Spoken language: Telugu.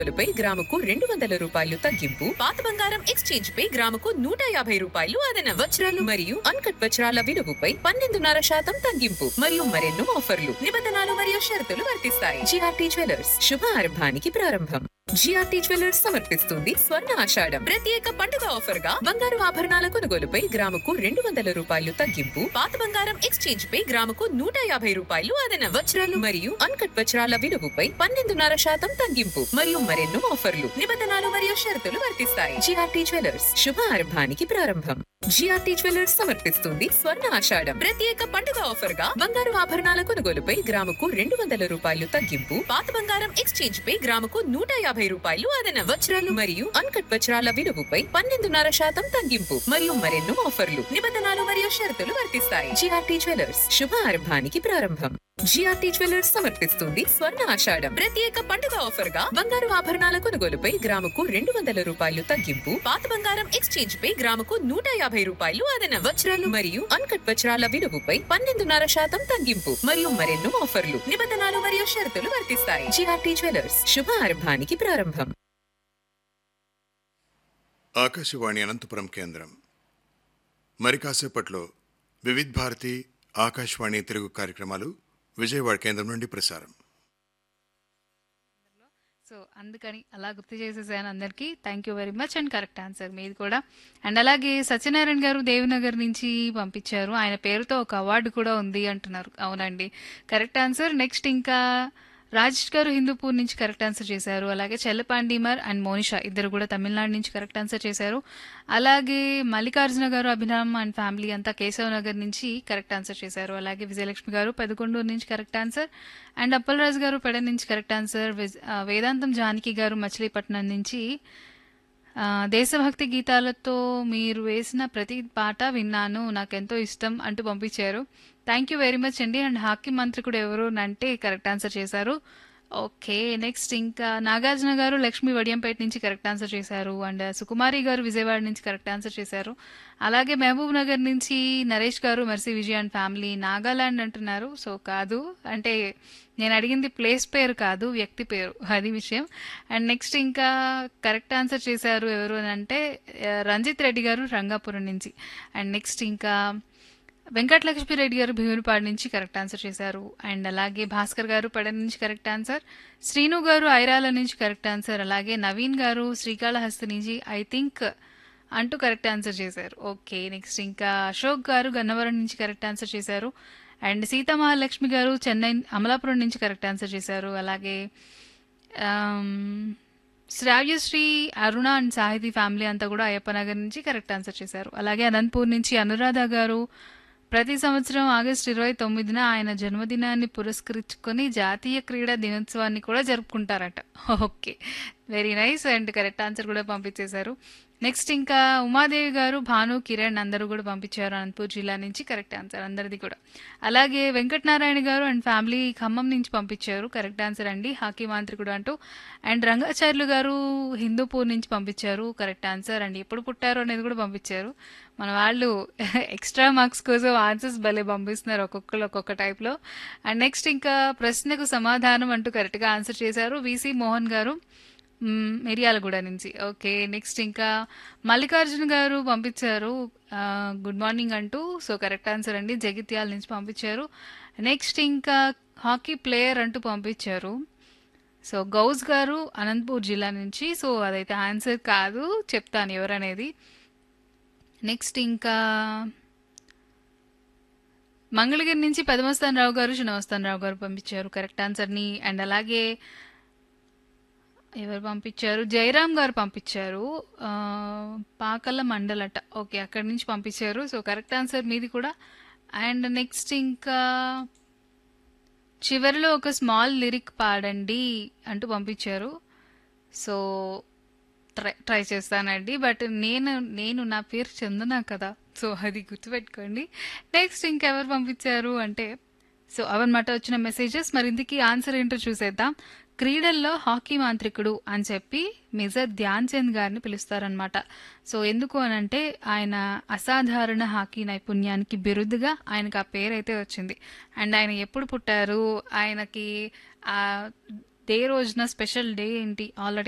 పై గ్రాముకు రెండు వందల రూపాయలు తగ్గింపు పాత బంగారం ఎక్స్చేంజ్ పై గ్రాముకు నూట యాభై రూపాయలు అదన వజ్రాలు మరియు అన్కట్ వజ్రాల విలువపై పన్నెండున్నర శాతం తగ్గింపు మరియు మరెన్నో ఆఫర్లు నిబంధనలు మరియు షరతులు వర్తిస్తాయి జిఆర్టీ జ్యువెలర్స్ శుభ ఆరంభానికి ప్రారంభం జిఆర్టీ జ్యువెలర్స్ సమర్పిస్తుంది స్వర్ణ ఆషాఢం ప్రత్యేక పండుగ ఆఫర్ గా బంగారు ఆభరణాల కొనుగోలుపై గ్రాముకు రెండు వందల రూపాయలు తగ్గింపు పాత బంగారం ఎక్స్చేంజ్ పై గ్రాముకు నూట యాభై రూపాయలు అదన వజ్రాలు మరియు అన్కట్ వజ్రాల విలువపై పన్నెండున్నర శాతం తగ్గింపు మరియు మరెన్నో ఆఫర్లు నిబంధనలు మరియు షరతులు వర్తిస్తాయి జిఆర్టీ జ్యువెలర్స్ శుభ ఆరంభానికి ప్రారంభం జిఆర్టీ జ్యువెలర్స్ సమర్పిస్తుంది స్వర్ణ ఆషాఢం ప్రత్యేక పండుగ ఆఫర్ గా బంగారు ఆభరణాల కొనుగోలుపై గ్రాముకు రెండు వందల రూపాయలు తగ్గింపు పాత బంగారం ఎక్స్చేంజ్ పై గ్రాముకు నూట యాభై రూపాయలు అదన వజ్రాలు మరియు అన్కట్ వజ్రాల విలువపై పన్నెండున్నర శాతం తగ్గింపు మరియు మరెన్నో ఆఫర్లు నిబంధనలు మరియు షరతులు వర్తిస్తాయి జిఆర్టీ జ్యువెలర్స్ శుభ ఆరంభానికి ప్రారంభం జిఆర్టీ జ్యువెలర్స్ సమర్పిస్తుంది స్వర్ణ ఆషాఢం ప్రత్యేక పండుగ ఆఫర్ గా బంగారు ఆభరణాల కొనుగోలుపై గ్రాముకు రెండు వందల రూపాయలు తగ్గింపు పాత బంగారం ఎక్స్చేంజ్ పై గ్రాముకు నూట యాభై రూపాయలు అదన వజ్రాలు మరియు అన్కట్ వజ్రాల విలువపై పన్నెండున్నర శాతం తగ్గింపు మరియు మరెన్నో ఆఫర్లు నిబంధనలు మరియు షరతులు వర్తిస్తాయి జిఆర్టీ జ్యువెలర్స్ శుభ ఆరంభానికి ప్రారంభం ఆకాశవాణి అనంతపురం కేంద్రం మరి కాసేపట్లో వివిధ్ భారతి ఆకాశవాణి తెలుగు కార్యక్రమాలు విజయవాడ కేంద్రం నుండి ప్రసారం సో అందుకని అలా గుర్తు చేసేసాను అందరికీ thank you very much and correct answer మీది కూడా అండ్ అలాగే సత్యనారాయణ గారు దేవినగర్ నుంచి పంపించారు ఆయన పేరుతో ఒక అవార్డు కూడా ఉంది అంటున్నారు అవునండి కరెక్ట్ ఆన్సర్ నెక్స్ట్ ఇంకా రాజేష్ గారు హిందూపూర్ నుంచి కరెక్ట్ ఆన్సర్ చేశారు అలాగే చెల్లపాండిమర్ అండ్ మోనిషా ఇద్దరు కూడా తమిళనాడు నుంచి కరెక్ట్ ఆన్సర్ చేశారు అలాగే మల్లికార్జున గారు అభిరామ్ అండ్ ఫ్యామిలీ అంతా కేశవ నగర్ నుంచి కరెక్ట్ ఆన్సర్ చేశారు అలాగే విజయలక్ష్మి గారు పెదకొండూరు నుంచి కరెక్ట్ ఆన్సర్ అండ్ అప్పలరాజు గారు పెడ నుంచి కరెక్ట్ ఆన్సర్ విజ్- ఆ, వేదాంతం జానకి గారు మచిలీపట్నం నుంచి ఆ, దేశభక్తి గీతాలతో మీరు వేసిన ప్రతి పాట విన్నాను నాకెంతో ఇష్టం అంటూ పంపించారు థ్యాంక్ యూ వెరీ మచ్ అండి అండ్ హాకీ మంత్రికుడు ఎవరు అంటే కరెక్ట్ ఆన్సర్ చేశారు ఓకే నెక్స్ట్ ఇంకా నాగార్జున గారు లక్ష్మీ వడియంపేట నుంచి కరెక్ట్ ఆన్సర్ చేశారు అండ్ సుకుమారి గారు విజయవాడ నుంచి కరెక్ట్ ఆన్సర్ చేశారు అలాగే మహబూబ్ నగర్ నుంచి Naresh garu Mercy Vijay and family Nagaland అంటున్నారు సో కాదు అంటే నేను అడిగింది ప్లేస్ పేరు కాదు వ్యక్తి పేరు అది విషయం అండ్ నెక్స్ట్ ఇంకా కరెక్ట్ ఆన్సర్ చేశారు ఎవరు అని అంటే ఆ, రంజిత్ రెడ్డి గారు రంగాపురం నుంచి అండ్ నెక్స్ట్ ఇంకా వెంకటలక్ష్మి రెడ్డి గారు భీమునిపాడు నుంచి కరెక్ట్ ఆన్సర్ చేశారు అండ్ అలాగే భాస్కర్ గారు పడన నుంచి కరెక్ట్ ఆన్సర్ శ్రీను గారు ఐరాల నుంచి కరెక్ట్ ఆన్సర్ అలాగే నవీన్ గారు శ్రీకాళహస్తి నుంచి ఐ థింక్ అంటూ కరెక్ట్ ఆన్సర్ చేశారు ఓకే నెక్స్ట్ ఇంకా అశోక్ గారు గన్నవరం నుంచి కరెక్ట్ ఆన్సర్ చేశారు అండ్ సీతామహాలక్ష్మి గారు చెన్నై అమలాపురం నుంచి కరెక్ట్ ఆన్సర్ చేశారు అలాగే ఆమ్, శ్రావ్యశ్రీ అరుణ అండ్ సాహితీ ఫ్యామిలీ అంతా కూడా అయ్యప్ప నగర్ నుంచి కరెక్ట్ ఆన్సర్ చేశారు అలాగే అనంతపూర్ నుంచి అనురాధ గారు ప్రతి సంవత్సరం ఆగస్టు ఇరవై తొమ్మిదిన ఆయన జన్మదినాన్ని పురస్కరించుకొని జాతీయ క్రీడా దినోత్సవాన్ని కూడా జరుపుకుంటారట okay very nice and correct answer కూడా పంపించేశారు నెక్స్ట్ ఇంకా ఉమాదేవి గారు భాను కిరణ్ అందరూ కూడా పంపించారు అనంతపూర్ జిల్లా నుంచి కరెక్ట్ ఆన్సర్ అందరిది కూడా అలాగే వెంకటనారాయణ గారు అండ్ ఫ్యామిలీ ఖమ్మం నుంచి పంపించారు కరెక్ట్ ఆన్సర్ అండి హాకీ మాంత్రికుడు అంటూ అండ్ రంగాచార్యులు గారు హిందూపూర్ నుంచి పంపించారు కరెక్ట్ ఆన్సర్ అండ్ ఎప్పుడు పుట్టారు అనేది కూడా పంపించారు మన వాళ్ళు ఎక్స్ట్రా మార్క్స్ కోసం ఆన్సర్స్ భలే పంపిస్తున్నారు ఒక్కొక్కరు ఒక్కొక్క టైప్లో అండ్ నెక్స్ట్ ఇంకా ప్రశ్నకు సమాధానం అంటూ కరెక్ట్గా ఆన్సర్ చేశారు విసి మోహన్ గారు మ్మ్, మిర్యాలగూడ నుంచి ఓకే నెక్స్ట్ ఇంకా మల్లికార్జున గారు పంపించారు ఆ, గుడ్ మార్నింగ్ అంటూ సో కరెక్ట్ ఆన్సర్ అండి జగిత్యాల నుంచి పంపించారు నెక్స్ట్ ఇంకా హాకీ ప్లేయర్ అంటూ పంపించారు సో గౌస్ గారు అనంతపూర్ జిల్లా నుంచి సో అదైతే ఆన్సర్ కాదు చెప్తాను ఎవరనేది నెక్స్ట్ ఇంకా మంగళగిరి నుంచి పెదమస్తాన్ రావు గారు చిన్నమస్తాన్ రావు గారు పంపించారు కరెక్ట్ ఆన్సర్ని అండ్ అలాగే ఎవరు పంపించారు జయరామ్ గారు పంపించారు ఆ, పాకల మండలట ఓకే అక్కడి నుంచి పంపించారు సో కరెక్ట్ ఆన్సర్ మీది కూడా అండ్ నెక్స్ట్ ఇంకా చివరిలో ఒక స్మాల్ లిరిక్ పాడండి అంటూ పంపించారు సో ట్రై ట్రై చేస్తానండి బట్ నేను నేను నా పేరు చందన కదా సో అది గుర్తుపెట్టుకోండి నెక్స్ట్ ఇంకెవరు పంపించారు అంటే సో అవన్నమాట వచ్చిన మెసేజెస్ మరి ఇందుకు ఆన్సర్ ఏంటో చూసేద్దాం క్రీడల్లో హాకీ మాంత్రికుడు అని చెప్పి మేజర్ ధ్యాన్ చంద్ గారిని పిలుస్తారనమాట సో ఎందుకు అనంటే ఆయన అసాధారణ హాకీ నైపుణ్యానికి బిరుదుగా ఆయనకు ఆ పేరు అయితే వచ్చింది అండ్ ఆయన ఎప్పుడు పుట్టారు ఆయనకి ఆ డే రోజున స్పెషల్ డే ఏంటి ఆల్రెడీ